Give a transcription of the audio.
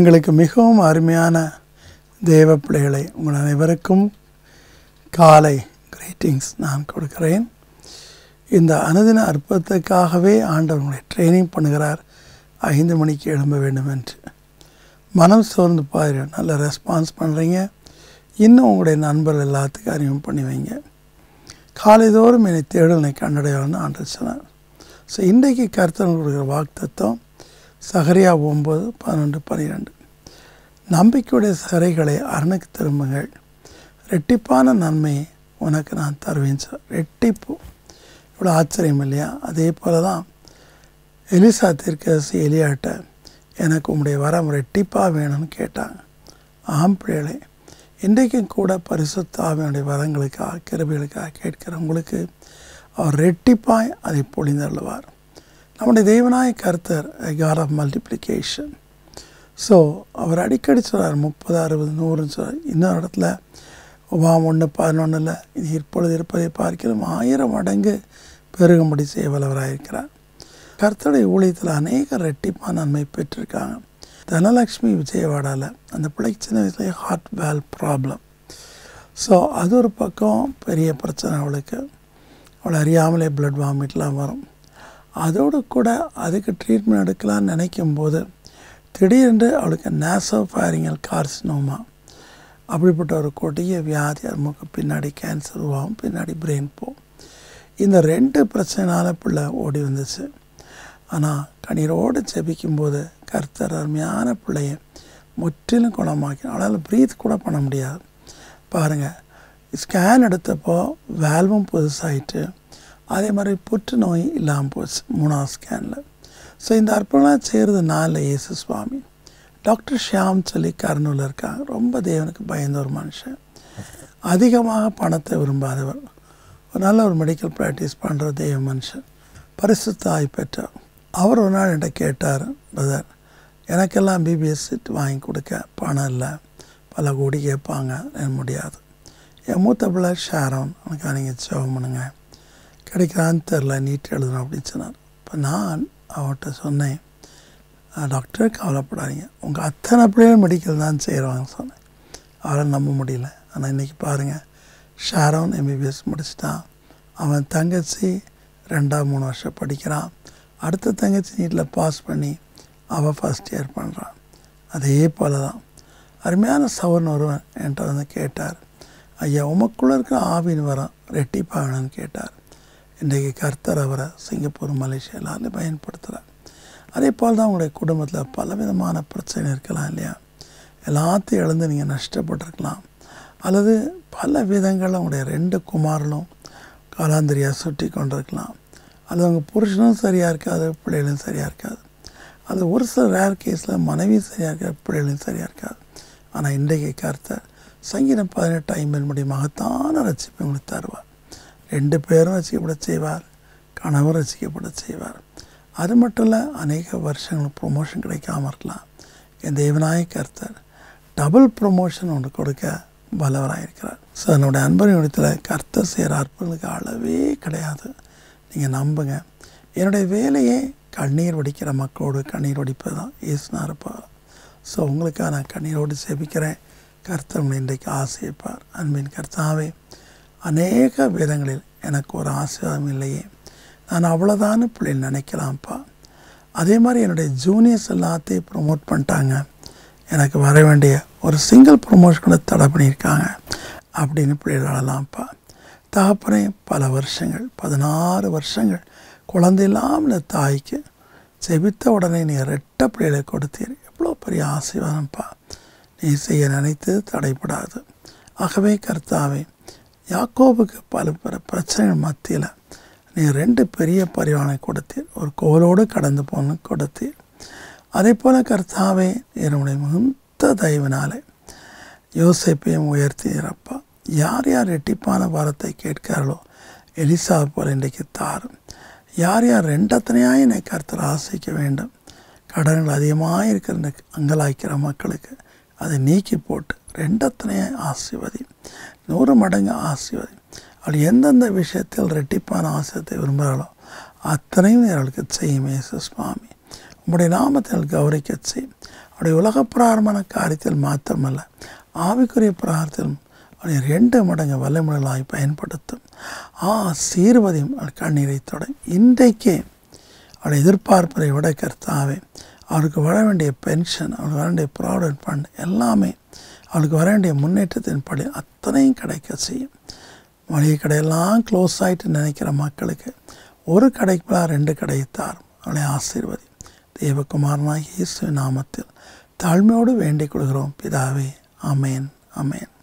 எங்களுக்கு மிகவும் அருமையான தேவ பிள்ளைகளை உங்கள் அனைவருக்கும் காலை கிரீட்டிங்ஸ் நான் கொடுக்கிறேன் இந்த அனுதின அற்புதத்துக்காகவே ஆண்டவர் உங்களை ட்ரைனிங் பண்ணுகிறார் ஐந்து மணிக்கு எழும்ப வேண்டும் என்று மனம் சோர்ந்து பாரு நல்ல ரெஸ்பான்ஸ் பண்ணுறீங்க இன்னும் உங்களுடைய நண்பர்கள் எல்லாத்துக்கும் அறிமுகம் பண்ணி வைங்க காலைதோறும் என்னை தேடலை கண்டடையாள்னு ஆண்டு சொன்னார் ஸோ இன்றைக்கு கருத்தன் கொடுக்குற வாக்குத்தம் சகரியா ஒம்பது பன்னெண்டு பன்னிரெண்டு நம்பிக்கையுடைய சிறைகளை அரணுக்கு திரும்புங்கள் ரெட்டிப்பான நன்மை உனக்கு நான் தருவேன் சார் ரெட்டிப்பு இவ்வளோ ஆச்சரியம் இல்லையா அதே போல தான் எலிசா தீர்க்கரசி எலியாட்ட எனக்கு உங்களுடைய வரம் ரெட்டிப்பாக வேணும்னு கேட்டாங்க ஆம் பிள்ளைகளே இன்றைக்கும் கூட பரிசுத்தாவினுடைய வரங்களுக்காக கிருபைகளுக்காக கேட்கிறவங்களுக்கு அவர் ரெட்டிப்பாய் அதை பொழிந்தள்ளுவார் நம்முடைய தெய்வனாய கர்த்தர் காட் ஆஃப் மல்டிப்ளிகேஷன் ஸோ அவர் அடிக்கடி சொல்கிறார் முப்பது அறுபது நூறுன்னு சொல்கிறார் இன்னொரு இடத்துல உபாம் ஒன்று பதினொன்றில் இது இப்பொழுது இருப்பதை பார்க்கிறோம் ஆயிரம் மடங்கு பெருகும்படி செய்ய வல்லவராயிருக்கிறார் கர்த்தருடைய ஊழியத்தில் அநேக ரெட்டிப்பான நன்மை பெற்றிருக்காங்க தனலக்ஷ்மி விஜயவாடாவில் அந்த பிள்ளைக்கு சின்ன வயசுலேயே ஹார்ட் வேல் ப்ராப்ளம் ஸோ அது ஒரு பக்கம் பெரிய பிரச்சனை அவளுக்கு அவளை அறியாமலே பிளட் வாமிட்லாம் வரும் அதோடு கூட அதுக்கு ட்ரீட்மெண்ட் எடுக்கலாம்னு நினைக்கும் போது திடீரென்று அவளுக்கு நேசோ ஃபயரிங்கல் கார்சினோமா அப்படிப்பட்ட ஒரு கொடிய வியாதி அது மூக்கு பின்னாடி கேன்சர் உருவாகும் பின்னாடி பிரெயின் போகும் இந்த ரெண்டு பிரச்சனைனால பிள்ளை ஓடி வந்துச்சு ஆனால் கண்ணீரோடு ஜெபிக்கும்போது கர்த்தர் அருமையான பிள்ளைய முற்றிலும் குணமாக்கி அவளால் ப்ரீத் கூட பண்ண முடியாது பாருங்கள் ஸ்கேன் எடுத்தப்போ வேல்வும் புதுசாயிட்டு அதே மாதிரி புற்றுநோய் இல்லாமல் போச்சு மூணாவது ஸ்கேனில் ஸோ இந்த அற்புதம்லாம் செய்கிறது நாளில் இயேசு சுவாமி டாக்டர் ஷியாம் சொல்லி கர்னூலில் இருக்காங்க ரொம்ப தேவனுக்கு பயந்த ஒரு மனுஷன் அதிகமாக பணத்தை விரும்பாதவர் ஒரு நல்ல ஒரு மெடிக்கல் ப்ராக்டிஸ் பண்ணுற தெய்வ மனுஷன் பரிசுத்தாய் பெற்றார் அவர் ஒரு நாள் என்கிட்ட கேட்டார் பிரதர் எனக்கெல்லாம் பிபிஎஸ் சீட் வாங்கி கொடுக்க பணம் இல்லை பல கோடி கேட்பாங்க எனக்கு முடியாது என் மூத்த பிள்ளை ஷேரோன் எனக்கு நீங்கள் ஜெபம் பண்ணுங்க கிடைக்கிறான்னு தெரில நீட் எழுதணும் அப்படின்னு சொன்னார் இப்போ நான் அவர்கிட்ட சொன்னேன் டாக்டர் கவலைப்படாதீங்க உங்கள் அத்தனை பிள்ளைகள் மெடிக்கல் தான் செய்கிறாங்க சொன்னேன் அவரை நம்ப முடியல ஆனால் இன்றைக்கி பாருங்கள் ஷாரோன் எம்பிபிஎஸ் முடிச்சிட்டான் அவன் தங்கச்சி ரெண்டாம் மூணு வருஷம் படிக்கிறான் அடுத்த தங்கச்சி நீட்டில் பாஸ் பண்ணி அவள் ஃபஸ்ட் இயர் பண்ணுறான் அதே போல தான் அருமையான சவர்ன் ஒருவன் என்கிட்ட வந்து கேட்டார் ஐயா உமக்குள்ளே இருக்கிற ஆவின் வரம் ரெட்டிப்பாகணும்னு கேட்டார் இன்றைக்கு கர்த்தர் அவரை சிங்கப்பூர் மலேசியா எல்லாரும் பயன்படுத்துகிறார் அதே போல் தான் உங்களுடைய குடும்பத்தில் பலவிதமான பிரச்சனை இருக்கலாம் இல்லையா எல்லாத்தையும் இழந்து நீங்கள் நஷ்டப்பட்டிருக்கலாம் அல்லது பல விதங்களில் உங்களுடைய ரெண்டு குமாரலும் காலாந்திரியாக சுற்றி கொண்டிருக்கலாம் அல்லது உங்கள் புருஷனும் சரியாக இருக்காது பிள்ளைகளும் சரியாக இருக்காது அது ஒரு சில ரேர் கேஸில் மனைவியும் சரியாக இருக்காது பிள்ளைகளும் சரியாக இருக்காது ஆனால் இன்றைக்கு கர்த்தர் சங்கீதம் பதினெட்டு ஐம்பது மகத்தான ரசிப்பை உங்களுக்கு தருவார் ரெண்டு பேரும் ரசிக்கப்பட செய்வார் கணவர் ரசிக்கப்பட செய்வார் அது மட்டும் இல்லை அநேக வருஷங்கள் ப்ரொமோஷன் கிடைக்காம இருக்கலாம் என் தேவனாய கர்த்தர் டபுள் ப்ரொமோஷன் ஒன்று கொடுக்க வல்லவராக இருக்கிறார் ஸோ என்னுடைய அன்பரின் இடத்துல கர்த்தர் செய்கிற அற்புதங்களுக்கு அளவே கிடையாது நீங்கள் நம்புங்க என்னுடைய வேலையே கண்ணீர் வடிக்கிற மக்களோடு கண்ணீர் வடிப்பது தான் ஏசுனா இருப்பார் ஸோ உங்களுக்காக நான் கண்ணீரோடு சேபிக்கிறேன் கர்த்தர் உங்களை இன்றைக்கு ஆசைப்பார் அன்பின் கர்த்தாவே அநேக விதங்களில் எனக்கு ஒரு ஆசீர்வாதம் இல்லையே நான் அவ்வளோதான்னு பிள்ளைகள் நினைக்கலாம்ப்பா அதே மாதிரி என்னுடைய ஜூனியர்ஸ் எல்லாத்தையும் ப்ரொமோட் பண்ணிட்டாங்க எனக்கு வர வேண்டிய ஒரு சிங்கிள் ப்ரொமோஷன் கூட தடை பண்ணியிருக்காங்க அப்படின்னு பிள்ளைகள் அழலாம்ப்பா தகப்பனே பல வருஷங்கள் பதினாறு வருஷங்கள் குழந்தை இல்லாமல் தாய்க்கு செபித்த உடனே நீ ரெட்ட பிள்ளைகளை கொடுத்தீர் எவ்வளோ பெரிய ஆசீர்வாதம்ப்பா நீ செய்ய நினைத்து தடைப்படாது ஆகவே கர்த்தாவே யாக்கோபுக்கு பல பிற பிரச்சனைகள் மத்தியில் நீ ரெண்டு பெரிய பரிவானை கொடுத்தீர் ஒரு கோலோடு கடந்து போன கொடுத்தீர் அதே போல் கர்த்தாவே என்னுடைய மிகுந்த தயவினாலே யோசிப்பையும் உயர்த்தீரப்பா யார் யார் ரெட்டிப்பான வாரத்தை கேட்கிறார்களோ எலிசா போல் இன்றைக்கு தாரும் யார் யார் ரெண்டத்தனையாக என்னை கர்த்தர் ஆசைக்க வேண்டும் கடன்கள் அதிகமாக இருக்கிற அங்கலாய்க்கிற மக்களுக்கு அதை நீக்கி போட்டு ரெண்டத்தனையாக ஆசிர்வதி நூறு மடங்கு ஆசிர்வதி அவள் எந்தெந்த விஷயத்தில் ரெட்டிப்பான ஆசிரியத்தை விரும்புகிறாளோ அத்தனையும் அவளுக்கு செய்யும் இயேசு சுவாமி உம்முடைய நாமத்தில் கௌரிக்க செய் அவருடைய உலக பிரகாரமான காரியத்தில் மாத்திரமல்ல ஆவிக்குரிய பிரகாரத்திலும் அவருடைய ரெண்டு மடங்கு வல்லமுடலாய் பயன்படுத்தும் ஆசீர்வதியும் அவர் கண்ணீரை தொடரும் இன்றைக்கே அவருடைய எதிர்பார்ப்பதை விட கர்த்தாவே அவருக்கு வர வேண்டிய பென்ஷன் அவருக்கு வர வேண்டிய ப்ராவிடன்ட் ஃபண்ட் எல்லாமே அவளுக்கு வர வேண்டிய முன்னேற்றத்தின் படி அத்தனையும் கிடைக்க செய்யும் மளிகை கடையெல்லாம் க்ளோஸ் ஆகிட்டு நினைக்கிற மக்களுக்கு ஒரு கடைக்கு பதிலா ரெண்டு கடையை தாரும் அவளை ஆசீர்வதி தேவகுமாரனாகிய இயேசு நாமத்தில் தாழ்மையோடு வேண்டிக் கொள்கிறோம் பிதாவே அமேன் அமேன்